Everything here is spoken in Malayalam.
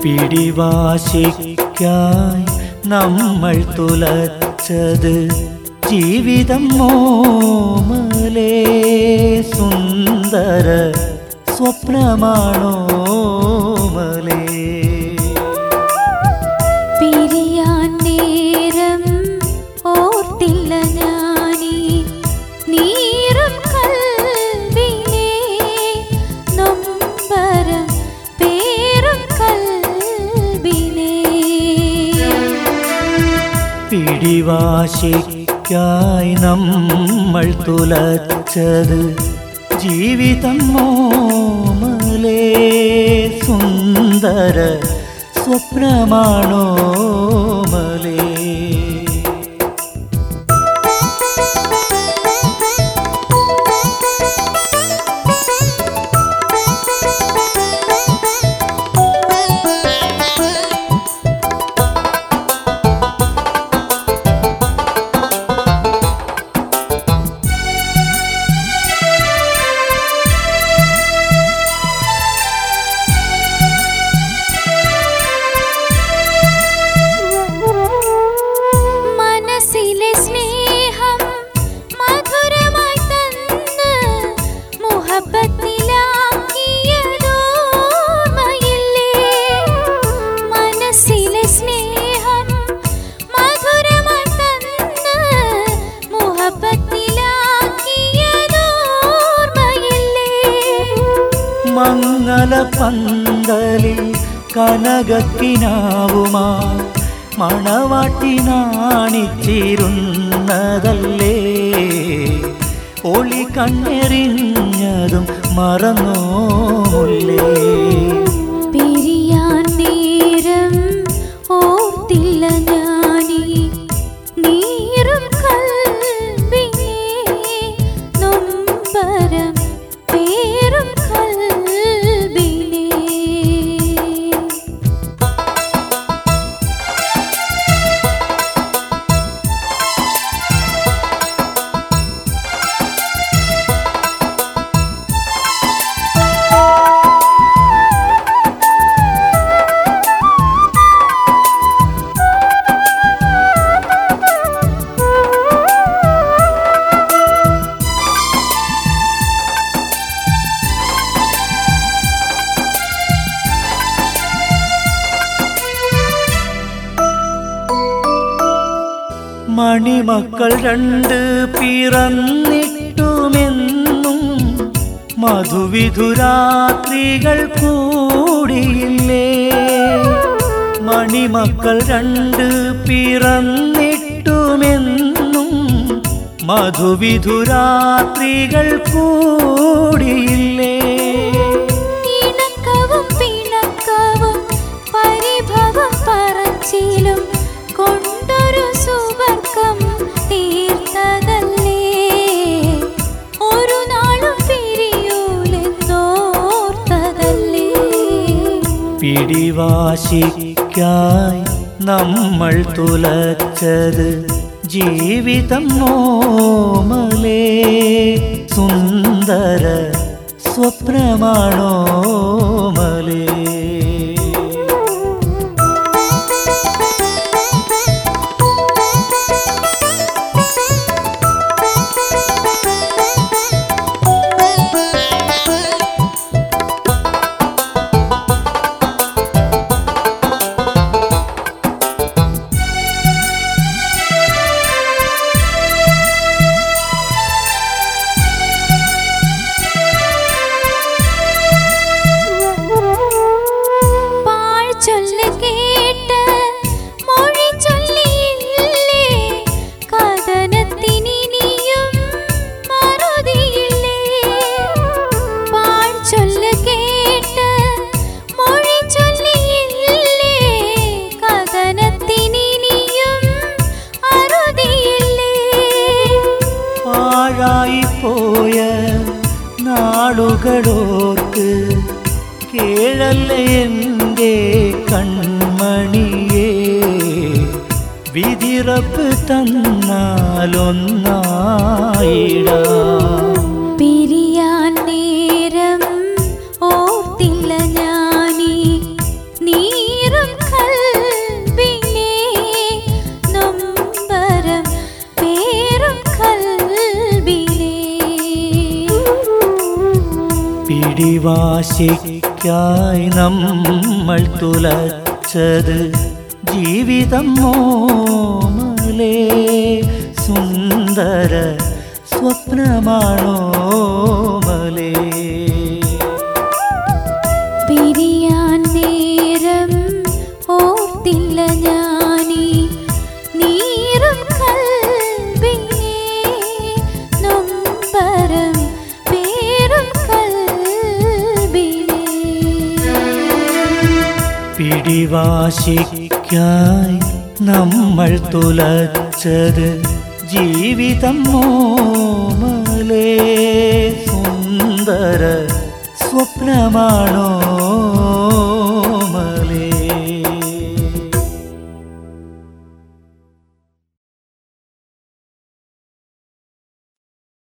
പിടിവാശിക്കായി നമ്മൾ തുലച്ചത് ജീവിതം മോമലേ സുന്ദര സ്വപ്നമാണോ മലേ പിരിയാൻ നേരം ഓർത്തില്ല ഞാനീ നീറും കൽവിനെ നൊമ്പരം പേറും കൽവിനെ പിടിവാശിക്കായി നമ്മൾ തുലച്ചത് ജീവിതം മോമലേ സുന്ദര സ്വപ്നമാണോ മലേ മനസ്സിലെ സ്നേഹം മധുരമായി തന്ന് മുഹബത്തിലാക്കിയതോർമ്മയില്ലേ മനസ്സിലെ സ്നേഹം മധുരമായി തന്ന് മുഹബത്തിലാക്കിയതോർമ്മയില്ലേ മംഗല പന്തലിൽ കനകക്കിനാവുമാ മണവാട്ടി നാണിച്ചിരുന്നതല്ലേ ഒളി കണ്ണെറിഞ്ഞതും മറന്നോല്ലേ പിരിയാൻ നേരം ഓർത്തില്ല ഞാനീ നീറും കൽവിനെ നൊമ്പരം പേറും കൽവിനെ മണിമക്കൾ രണ്ട് പിറന്നിട്ടുമെന്നും മധുവിധുരാത്രികൾ കൂടിയില്ലേ മണിമക്കൾ രണ്ട് പിറന്നിട്ടുമെന്നും മധുവിധുരാത്രികൾ കൂടിയില്ലേ ഇണക്കവും പിണക്കവും പരിഭവം പറച്ചിലും കൊണ്ടൊരു സുവർക്കം തീർത്തതല്ലേ ഒരു നാളും പിരിയൂലെന്നോർത്തതല്ലേ പിടിവാശിക്കായി നമ്മൾ തുലച്ചത് ജീവിതം മോമലേ സുന്ദര സ്വപ്നമാണോ മലേ പാഴ്ചൊല്ല് കേട്ട് മൊഴി ചൊല്ലിയില്ലേ കഥനത്തിനിനിയും മറുതിയില്ലേ പാഴ്ചൊല്ല് കേട്ട് മൊഴി ചൊല്ലിയില്ലേ കഥനത്തിനിനിയും അറുതിയില്ലേ പാഴായി പോയ നാളുകളോർക്ക് കേഴല്ല എൻ്റെ കൺമണിയേ വിധിറപ്പ് തന്നാലൊന്നായിടാം പിരിയാൻ നേരം ഓർത്തില്ല ഞാനീ നീ പിടിവാശിക്കായി നമ്മൾ തുലച്ചത് ജീവിതം മോമലേ സുന്ദര സ്വപ്നമാണോ മലേ പിരിയാൻ നേരം ഓർത്തില്ല ഞാനീ നീറും കൽവിനെ നൊമ്പരം പേറും കൽവിനെ പിടിവാശിക്കായി നമ്മൾ തുലച്ചത് ജീവിതം മോമലേ